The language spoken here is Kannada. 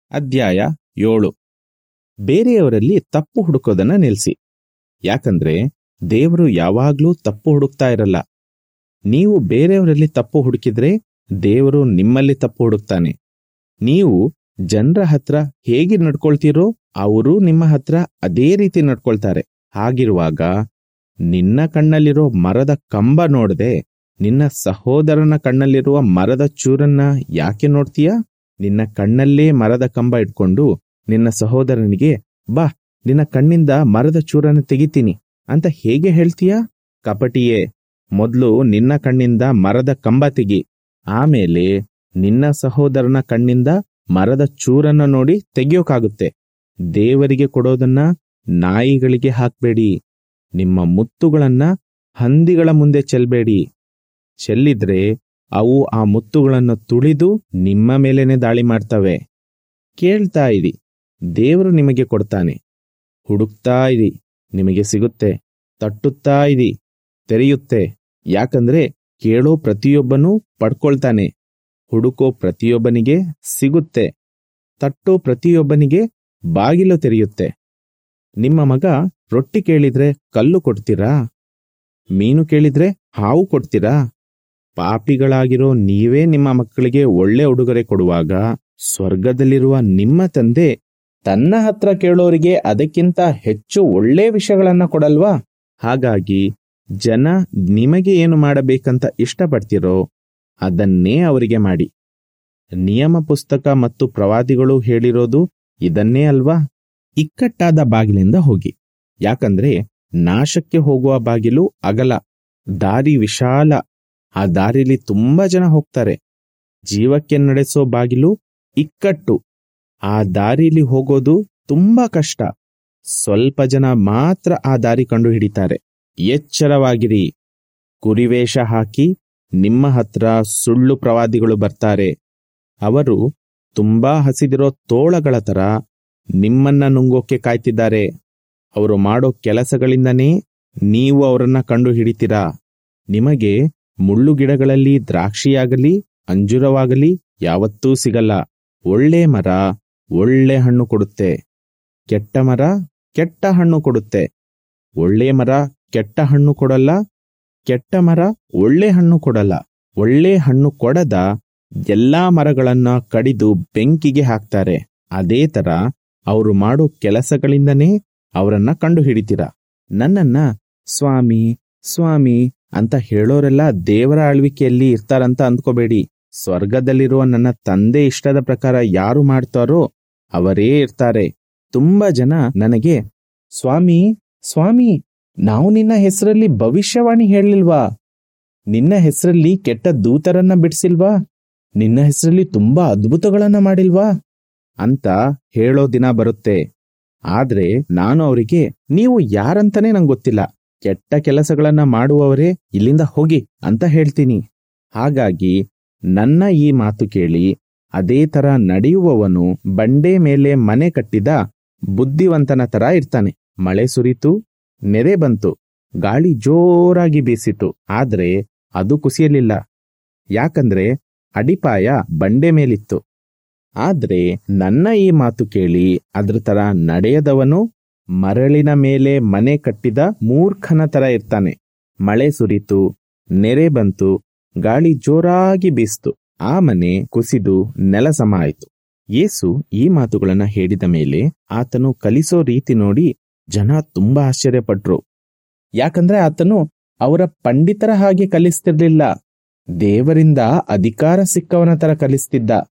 ಅಧ್ಯಾಯ ಏಳು ಬೇರೆಯವರಲ್ಲಿ ತಪ್ಪು ಹುಡುಕೋದನ್ನ ನಿಲ್ಲಿಸಿ ಯಾಕಂದ್ರೆ ದೇವರು ಯಾವಾಗ್ಲೂ ತಪ್ಪು ಹುಡುಕ್ತಾ ಇರಲ್ಲ ನೀವು ಬೇರೆಯವರಲ್ಲಿ ತಪ್ಪು ಹುಡುಕಿದ್ರೆ ದೇವರು ನಿಮ್ಮಲ್ಲಿ ತಪ್ಪು ಹುಡುಕ್ತಾನೆ ನೀವು ಜನರ ಹತ್ರ ಹೇಗೆ ನಡ್ಕೊಳ್ತೀರೋ ಅವರು ನಿಮ್ಮ ಹತ್ರ ಅದೇ ರೀತಿ ನಡ್ಕೊಳ್ತಾರೆ ಹಾಗಿರುವಾಗ ನಿನ್ನ ಕಣ್ಣಲ್ಲಿರೋ ಮರದ ಕಂಬ ನೋಡದೆ ನಿನ್ನ ಸಹೋದರನ ಕಣ್ಣಲ್ಲಿರುವ ಮರದ ಚೂರನ್ನ ಯಾಕೆ ನೋಡ್ತೀಯ ನಿನ್ನ ಕಣ್ಣಲ್ಲೇ ಮರದ ಕಂಬ ಇಟ್ಕೊಂಡು ನಿನ್ನ ಸಹೋದರನಿಗೆ ಬಾ ನಿನ್ನ ಕಣ್ಣಿಂದ ಮರದ ಚೂರನ್ನ ತೆಗಿತೀನಿ ಅಂತ ಹೇಗೆ ಹೇಳ್ತೀಯ ಕಪಟಿಯೇ ಮೊದಲು ನಿನ್ನ ಕಣ್ಣಿಂದ ಮರದ ಕಂಬ ತೆಗಿ ಆಮೇಲೆ ನಿನ್ನ ಸಹೋದರನ ಕಣ್ಣಿಂದ ಮರದ ಚೂರನ್ನ ನೋಡಿ ತೆಗಿಯೋಕಾಗುತ್ತೆ ದೇವರಿಗೆ ಕೊಡೋದನ್ನ ನಾಯಿಗಳಿಗೆ ಹಾಕ್ಬೇಡಿ ನಿಮ್ಮ ಮುತ್ತುಗಳನ್ನ ಹಂದಿಗಳ ಮುಂದೆ ಚೆಲ್ಬೇಡಿ ಚೆಲ್ಲಿದ್ರೆ ಅವು ಆ ಮುತ್ತುಗಳನ್ನು ತುಳಿದು ನಿಮ್ಮ ಮೇಲೇನೆ ದಾಳಿ ಮಾಡ್ತವೆ ಕೇಳ್ತಾ ಇರಿ ದೇವರು ನಿಮಗೆ ಕೊಡ್ತಾನೆ ಹುಡುಕ್ತಾ ಇರಿ ನಿಮಗೆ ಸಿಗುತ್ತೆ ತಟ್ಟುತ್ತಾ ಇರಿ ತೆರೆಯುತ್ತೆ ಯಾಕಂದ್ರೆ ಕೇಳೋ ಪ್ರತಿಯೊಬ್ಬನೂ ಪಡ್ಕೊಳ್ತಾನೆ ಹುಡುಕೋ ಪ್ರತಿಯೊಬ್ಬನಿಗೆ ಸಿಗುತ್ತೆ ತಟ್ಟೋ ಪ್ರತಿಯೊಬ್ಬನಿಗೆ ಬಾಗಿಲು ತೆರೆಯುತ್ತೆ ನಿಮ್ಮ ಮಗ ರೊಟ್ಟಿ ಕೇಳಿದ್ರೆ ಕಲ್ಲು ಕೊಡ್ತೀರಾ ಮೀನು ಕೇಳಿದ್ರೆ ಹಾವು ಕೊಡ್ತೀರಾ ಪಾಪಿಗಳಾಗಿರೋ ನೀವೇ ನಿಮ್ಮ ಮಕ್ಕಳಿಗೆ ಒಳ್ಳೆ ಉಡುಗೊರೆ ಕೊಡುವಾಗ ಸ್ವರ್ಗದಲ್ಲಿರುವ ನಿಮ್ಮ ತಂದೆ ತನ್ನ ಹತ್ರ ಕೇಳೋರಿಗೆ ಅದಕ್ಕಿಂತ ಹೆಚ್ಚು ಒಳ್ಳೆ ವಿಷಯಗಳನ್ನ ಕೊಡಲ್ವಾ ಹಾಗಾಗಿ ಜನ ನಿಮಗೆ ಏನು ಮಾಡಬೇಕಂತ ಇಷ್ಟಪಡ್ತಿರೋ ಅದನ್ನೇ ಅವರಿಗೆ ಮಾಡಿ ನಿಯಮ ಪುಸ್ತಕ ಮತ್ತು ಪ್ರವಾದಿಗಳು ಹೇಳಿರೋದು ಇದನ್ನೇ ಅಲ್ವಾ ಇಕ್ಕಟ್ಟಾದ ಬಾಗಿಲಿಂದ ಹೋಗಿ ಯಾಕಂದ್ರೆ ನಾಶಕ್ಕೆ ಹೋಗುವ ಬಾಗಿಲು ಅಗಲ ದಾರಿ ವಿಶಾಲ ಆ ದಾರಿಲಿ ತುಂಬಾ ಜನ ಹೋಗ್ತಾರೆ ಜೀವಕ್ಕೆ ನಡೆಸೋ ಬಾಗಿಲು ಇಕ್ಕಟ್ಟು ಆ ದಾರಿಲಿ ಹೋಗೋದು ತುಂಬಾ ಕಷ್ಟ ಸ್ವಲ್ಪ ಜನ ಮಾತ್ರ ಆ ದಾರಿ ಕಂಡು ಹಿಡಿತಾರೆ ಎಚ್ಚರವಾಗಿರಿ ಕುರಿವೇಷ ಹಾಕಿ ನಿಮ್ಮ ಹತ್ರ ಸುಳ್ಳು ಪ್ರವಾದಿಗಳು ಬರ್ತಾರೆ ಅವರು ತುಂಬಾ ಹಸಿದಿರೋ ತೋಳಗಳ ತರ ನಿಮ್ಮನ್ನ ನುಂಗೋಕೆ ಕಾಯ್ತಿದ್ದಾರೆ ಅವರು ಮಾಡೋ ಕೆಲಸಗಳಿಂದನೇ ನೀವು ಅವರನ್ನ ಕಂಡು ಹಿಡಿತೀರಾ ನಿಮಗೆ ಮುಳ್ಳು ಗಿಡಗಳಲ್ಲಿ ದ್ರಾಕ್ಷಿಯಾಗಲಿ ಅಂಜುರವಾಗಲಿ ಯಾವತ್ತೂ ಸಿಗಲ್ಲ ಒಳ್ಳೆ ಮರ ಒಳ್ಳೆ ಹಣ್ಣು ಕೊಡುತ್ತೆ ಕೆಟ್ಟ ಮರ ಕೆಟ್ಟ ಹಣ್ಣು ಕೊಡುತ್ತೆ ಒಳ್ಳೆ ಮರ ಕೆಟ್ಟ ಹಣ್ಣು ಕೊಡಲ್ಲ ಕೆಟ್ಟ ಮರ ಒಳ್ಳೆ ಹಣ್ಣು ಕೊಡಲ್ಲ ಒಳ್ಳೆ ಹಣ್ಣು ಕೊಡದ ಎಲ್ಲಾ ಮರಗಳನ್ನ ಕಡಿದು ಬೆಂಕಿಗೆ ಹಾಕ್ತಾರೆ ಅದೇ ತರ ಅವರು ಮಾಡೋ ಕೆಲಸಗಳಿಂದನೇ ಅವರನ್ನ ಕಂಡು ಹಿಡಿತೀರಾ ನನ್ನನ್ನ ಸ್ವಾಮಿ ಸ್ವಾಮಿ ಅಂತ ಹೇಳೋರೆಲ್ಲ ದೇವರ ಆಳ್ವಿಕೆಯಲ್ಲಿ ಇರ್ತಾರಂತ ಅಂದ್ಕೋಬೇಡಿ ಸ್ವರ್ಗದಲ್ಲಿರುವ ನನ್ನ ತಂದೆ ಇಷ್ಟದ ಪ್ರಕಾರ ಯಾರು ಮಾಡ್ತಾರೋ ಅವರೇ ಇರ್ತಾರೆ ತುಂಬಾ ಜನ ನನಗೆ ಸ್ವಾಮಿ ಸ್ವಾಮಿ ನಾವು ನಿನ್ನ ಹೆಸರಲ್ಲಿ ಭವಿಷ್ಯವಾಣಿ ಹೇಳಲಿಲ್ವಾ ನಿನ್ನ ಹೆಸರಲ್ಲಿ ಕೆಟ್ಟ ದೂತರನ್ನ ಬಿಡಿಸಿಲ್ವಾ ನಿನ್ನ ಹೆಸರಲ್ಲಿ ತುಂಬಾ ಅದ್ಭುತಗಳನ್ನ ಮಾಡಿಲ್ವಾ ಅಂತ ಹೇಳೋ ದಿನ ಬರುತ್ತೆ ಆದ್ರೆ ನಾನು ಅವರಿಗೆ ನೀವು ಯಾರಂತಾನೆ ನಂಗೆ ಗೊತ್ತಿಲ್ಲ ಕೆಟ್ಟ ಕೆಲಸಗಳನ್ನ ಮಾಡುವವರೇ ಇಲ್ಲಿಂದ ಹೋಗಿ ಅಂತ ಹೇಳ್ತೀನಿ ಹಾಗಾಗಿ ನನ್ನ ಈ ಮಾತು ಕೇಳಿ ಅದೇ ತರ ನಡೆಯುವವನು ಬಂಡೆ ಮೇಲೆ ಮನೆ ಕಟ್ಟಿದ ಬುದ್ಧಿವಂತನ ತರ ಇರ್ತಾನೆ ಮಳೆ ಸುರಿತು ನೆರೆ ಬಂತು ಗಾಳಿ ಜೋರಾಗಿ ಬೀಸಿತು ಆದ್ರೆ ಅದು ಕುಸಿಯಲಿಲ್ಲ ಯಾಕಂದ್ರೆ ಅಡಿಪಾಯ ಬಂಡೆ ಮೇಲಿತ್ತು ಆದ್ರೆ ನನ್ನ ಈ ಮಾತು ಕೇಳಿ ಅದ್ರ ತರ ನಡೆಯದವನು ಮರಳಿನ ಮೇಲೆ ಮನೆ ಕಟ್ಟಿದ ಮೂರ್ಖನ ತರ ಇರ್ತಾನೆ ಮಳೆ ಸುರಿತು ನೆರೆ ಬಂತು ಗಾಳಿ ಜೋರಾಗಿ ಬೀಸ್ತು ಆ ಮನೆ ಕುಸಿದು ನೆಲಸಮ ಆಯಿತು ಯೇಸು ಈ ಮಾತುಗಳನ್ನ ಹೇಳಿದ ಮೇಲೆ ಆತನು ಕಲಿಸೋ ರೀತಿ ನೋಡಿ ಜನ ತುಂಬಾ ಆಶ್ಚರ್ಯಪಟ್ರು ಯಾಕಂದ್ರೆ ಆತನು ಅವರ ಪಂಡಿತರ ಹಾಗೆ ಕಲಿಸ್ತಿರ್ಲಿಲ್ಲ ದೇವರಿಂದ ಅಧಿಕಾರ ಸಿಕ್ಕವನ ತರ ಕಲಿಸ್ತಿದ್ದ